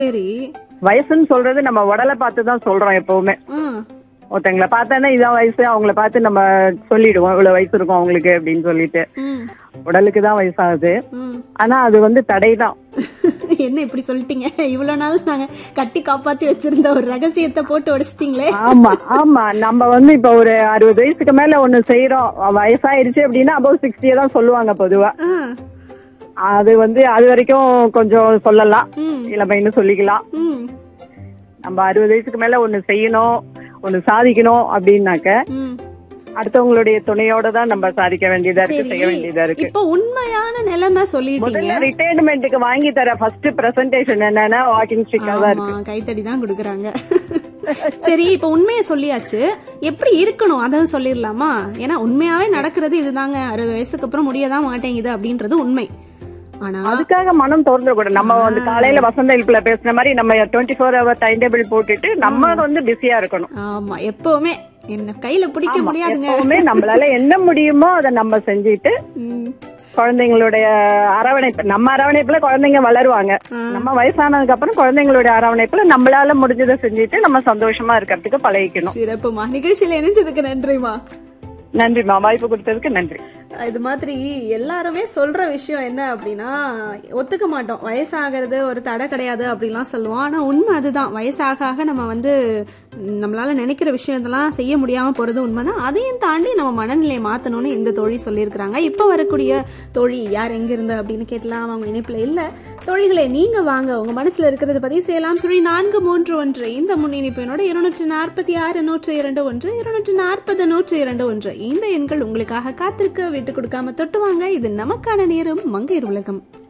சரி வயசுன்னு சொல்றது நம்ம உடலை பார்த்து தான் சொல்றோம் எப்பவுமே ம் ஒருத்தங்களை பார்த்தோன்னா இதான் வயசு அவங்கள பார்த்து நம்ம சொல்லிடுவோம் இவ்வளவு வயசு இருக்கும் அவங்களுக்கு அப்படின்னு சொல்லிட்டு ம் உடலுக்கு தான் வயசாகுது ம் ஆனா அது வந்து தடை தான் என்ன இப்படி சொல்லிட்டீங்க இவ்வளவு நாள் நாங்க கட்டி காப்பாத்தி வச்சிருந்த ஒரு ரகசியத்தை போட்டு உடைச்சிட்டீங்களே ஆமா ஆமா நம்ம வந்து இப்ப ஒரு அறுபது வயசுக்கு மேல ஒண்ணு செய்யறோம் வயசாயிருச்சு அப்படின்னா அபவ் சிக்ஸ்டியே தான் சொல்லுவாங்க பொதுவா ஆ, அது வந்து அது வரைக்கும் கொஞ்சம் சொல்லலாம் ம் இளமைன்னு சொல்லிக்கலாம் ம் நம்ம அறுபது வயசுக்கு மேல ஒண்ணு செய்யணும் ஒண்ணு சாதிக்கணும் அப்படின்னாக்க ம் அடுத்தவங்களுடைய துணையோட தான் நம்ம சாதிக்க வேண்டியதா இருக்கு செய்ய சரி வேண்டியதா இருக்கு இப்போ உண்மையான நிலைமை சொல்லிட்டீங்க முதல்ல ரிட்டையர்மெண்ட்டுக்கு வாங்கி தர ஃபர்ஸ்ட் பிரசன்டேஷன் என்னன்னா வாக்கிங் ஸ்டிக்கா தான் இருக்கு ஆமா கைத்தடி தான் கொடுக்குறாங்க சரி இப்ப உண்மையை சொல்லியாச்சு எப்படி இருக்கணும் அதான் சொல்லிடலாமா ஏன்னா உண்மையாவே நடக்கிறது இதுதாங்க அறுபது வயசுக்கு அப்புறம் முடியதான் மாட்டேங்குது அப்படின்றது உண்மை ஆனா அதுக்காக மனம் திறந்துட கூடாது நம்ம வந்து காலையில வசந்த இழுப்புல பேசுன மாதிரி நம்ம twenty four hour time table போட்டுட்டு நம்ம வந்து பிஸியா இருக்கணும் ஆமா எப்பவுமே என்ன கையில பிடிக்க ஆமா, முடியாதுங்க எப்பவுமே நம்மளால என்ன முடியுமோ அதை நம்ம செஞ்சுட்டு ம், குழந்தைங்களுடைய அரவணைப்பு நம்ம அரவணைப்புல குழந்தைங்க வளருவாங்க நம்ம வயசானதுக்கு அப்புறம் குழந்தைங்களுடைய அரவணைப்புல நம்மளால முடிஞ்சதை செஞ்சுட்டு நம்ம சந்தோஷமா இருக்கிறதுக்கு பழகிக்கணும் சிறப்புமா நிகழ்ச்சியில இணைஞ்சதுக்கு நன்றிமா நன்றிமா வாய்ப்பு கொடுத்ததுக்கு நன்றி இது மாதிரி எல்லாருமே சொல்ற விஷயம் என்ன அப்படின்னா ஒத்துக்க மாட்டோம் வயசாகிறது ஒரு தடை கிடையாது அப்படிலாம் சொல்லுவோம் ஆனா உண்மை அதுதான் வயசாக ஆக நம்ம வந்து ம், நம்மளால நினைக்கிற விஷயத்தெல்லாம் செய்ய முடியாம போறது உண்மைதான் அதையும் தாண்டி நம்ம மனநிலையை மாத்தணும்னு இந்த தோழி சொல்லியிருக்கிறாங்க இப்ப வரக்கூடிய தோழி யார் எங்க இருந்து அப்படின்னு கேட்கலாம் அவங்க இணைப்புல இல்ல தோழிகளே நீங்க வாங்க உங்க மனசுல இருக்கிறத பதிவு செய்யலாம் சொல்லி நான்கு மூன்று ஒன்று இந்த முன்னிணைப்பினோட இருநூற்று நாற்பத்தி ஆறு நூற்று இரண்டு ஒன்று இருநூற்று நாற்பது நூற்று இரண்டு ஒன்று இந்த எண்கள் உங்களுக்காக காத்திருக்க விட்டு கொடுக்காம தொட்டு வாங்க இது நமக்கான நேரம் மங்கையர் உலகம்